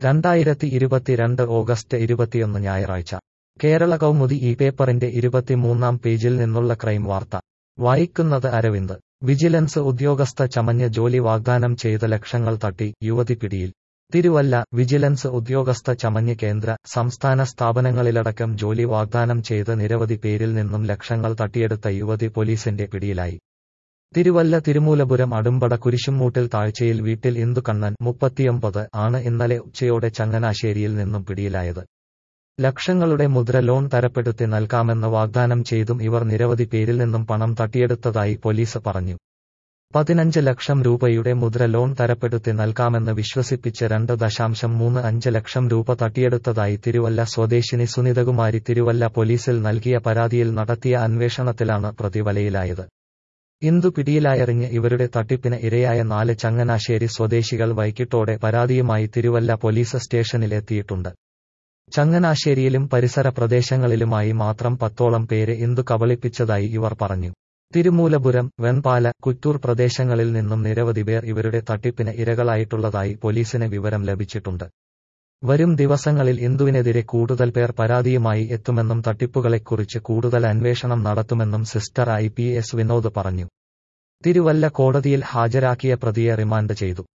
രണ്ടായിരത്തി ഇരുപത്തിരണ്ട് ഓഗസ്റ്റ് ഇരുപത്തിയൊന്ന് ഞായറാഴ്ച കേരള കൗമുദി ഈ പേപ്പറിന്റെ ഇരുപത്തിമൂന്നാം പേജിൽ നിന്നുള്ള ക്രൈം വാർത്ത വായിക്കുന്നത് അരവിന്ദ് വിജിലൻസ് ഉദ്യോഗസ്ഥ ചമഞ്ഞ ജോലി വാഗ്ദാനം ചെയ്ത ലക്ഷങ്ങൾ തട്ടി യുവതി പിടിയിൽ തിരുവല്ല വിജിലൻസ് ഉദ്യോഗസ്ഥ ചമഞ്ഞ് കേന്ദ്ര സംസ്ഥാന സ്ഥാപനങ്ങളിലടക്കം ജോലി വാഗ്ദാനം ചെയ്ത് നിരവധി പേരിൽ നിന്നും ലക്ഷങ്ങൾ തട്ടിയെടുത്ത യുവതി പോലീസിന്റെ പിടിയിലായി തിരുവല്ല തിരുമൂലപുരം അടുമ്പട കുരിശുമൂട്ടിൽ താഴ്ചയിൽ വീട്ടിൽ ഇന്ദുകണ്ണൻ മുപ്പത്തിയൊമ്പത് ആണ് ഇന്നലെ ഉച്ചയോടെ ചങ്ങനാശ്ശേരിയിൽ നിന്നും പിടിയിലായത് ലക്ഷങ്ങളുടെ മുദ്ര ലോൺ തരപ്പെടുത്തി നൽകാമെന്ന് വാഗ്ദാനം ചെയ്തും ഇവർ നിരവധി പേരിൽ നിന്നും പണം തട്ടിയെടുത്തതായി പോലീസ് പറഞ്ഞു പതിനഞ്ച് ലക്ഷം രൂപയുടെ മുദ്ര ലോൺ തരപ്പെടുത്തി നൽകാമെന്ന് വിശ്വസിപ്പിച്ച് രണ്ട് ദശാംശം മൂന്ന് അഞ്ച് ലക്ഷം രൂപ തട്ടിയെടുത്തതായി തിരുവല്ല സ്വദേശിനി സുനിതകുമാരി തിരുവല്ല പോലീസിൽ നൽകിയ പരാതിയിൽ നടത്തിയ അന്വേഷണത്തിലാണ് പ്രതി വലയിലായത് ഇന്ദു പിടിയിലായറിഞ്ഞ് ഇവരുടെ തട്ടിപ്പിന് ഇരയായ നാല് ചങ്ങനാശ്ശേരി സ്വദേശികൾ വൈകിട്ടോടെ പരാതിയുമായി തിരുവല്ല പോലീസ് സ്റ്റേഷനിൽ എത്തിയിട്ടുണ്ട് ചങ്ങനാശ്ശേരിയിലും പരിസര പ്രദേശങ്ങളിലുമായി മാത്രം പത്തോളം പേരെ ഇന്ദു കബളിപ്പിച്ചതായി ഇവർ പറഞ്ഞു തിരുമൂലപുരം വെൺപാല കുറ്റൂർ പ്രദേശങ്ങളിൽ നിന്നും നിരവധി പേർ ഇവരുടെ തട്ടിപ്പിന് ഇരകളായിട്ടുള്ളതായി പോലീസിന് വിവരം ലഭിച്ചിട്ടുണ്ട് വരും ദിവസങ്ങളിൽ ഇന്ദുവിനെതിരെ കൂടുതൽ പേർ പരാതിയുമായി എത്തുമെന്നും തട്ടിപ്പുകളെക്കുറിച്ച് കൂടുതൽ അന്വേഷണം നടത്തുമെന്നും sister I P S Vinod പറഞ്ഞു തിരുവല്ല കോടതിയിൽ ഹാജരാക്കിയ പ്രതിയെ റിമാൻഡ് ചെയ്തു